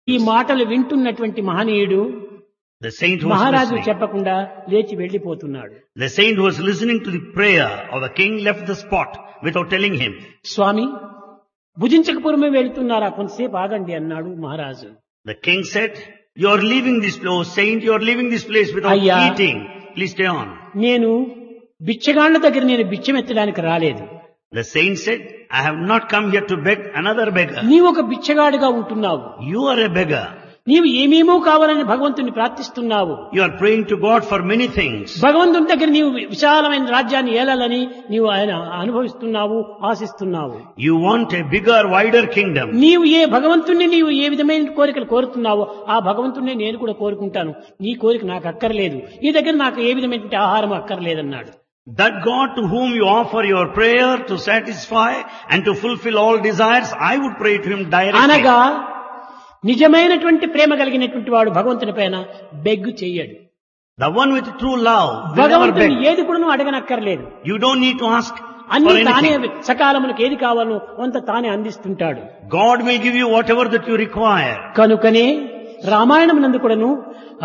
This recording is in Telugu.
ఈ మాటలు వింటున్నటువంటి మహనీయుడు The saint was మహారాజు listening. చెప్పకుండా లేచి వెళ్లిపోతున్నాడు The saint was listening to the prayer of the king left the spot without telling him. స్వామి భుజించకపూర్వమే వెళ్తున్నారా కొంతసేపు ఆగండి అన్నాడు మహారాజు The king said, you are leaving this place, oh saint, you are leaving this place without అయ్యా. eating. Please stay on. నేను బిచ్చగాళ్ల దగ్గర నేను బిచ్చం ఎత్తడానికి రాలేదు The saint said, I have not come here to beg another beggar. నీవు ఒక బిచ్చగాడిగా ఉంటున్నావు You are a beggar. నీవు ఏమేమో కావాలని భగవంతుని ప్రార్థిస్తున్నావు You are praying to God for many things. భగవంతుని దగ్గర నీవు విశాలమైన రాజ్యాన్ని ఏలాలని నీవు ఆయన అనుభవిస్తున్నావు ఆశిస్తున్నావు You want a bigger, wider kingdom. నీవు ఏ భగవంతుణ్ణి నీవు ఏ విధమైన కోరికలు కోరుతున్నావో ఆ భగవంతుణ్ణి నేను కూడా కోరుకుంటాను నీ కోరిక నాకు అక్కర్లేదు నీ దగ్గర నాకు ఏ విధమైనటువంటి ఆహారం అక్కర్లేదన్నాడు That God to whom you offer your prayer to satisfy and to fulfill all desires, I would pray to Him directly. అనగా నిజమైనటువంటి ప్రేమ కలిగినటువంటి వాడు భగవంతుని పైన బెగ్గు చెయ్యడు The one with true love will never భగవంతుని beg. ఏది కూడా నువ్వు అడగనక్కర్లేదు You don't need to ask for అన్ని తానే anything. సకాలములకు ఏది కావాలో కొంత తానే అందిస్తుంటాడు God will give you whatever that you require. కనుకనే రామాయణం నందు కూడాను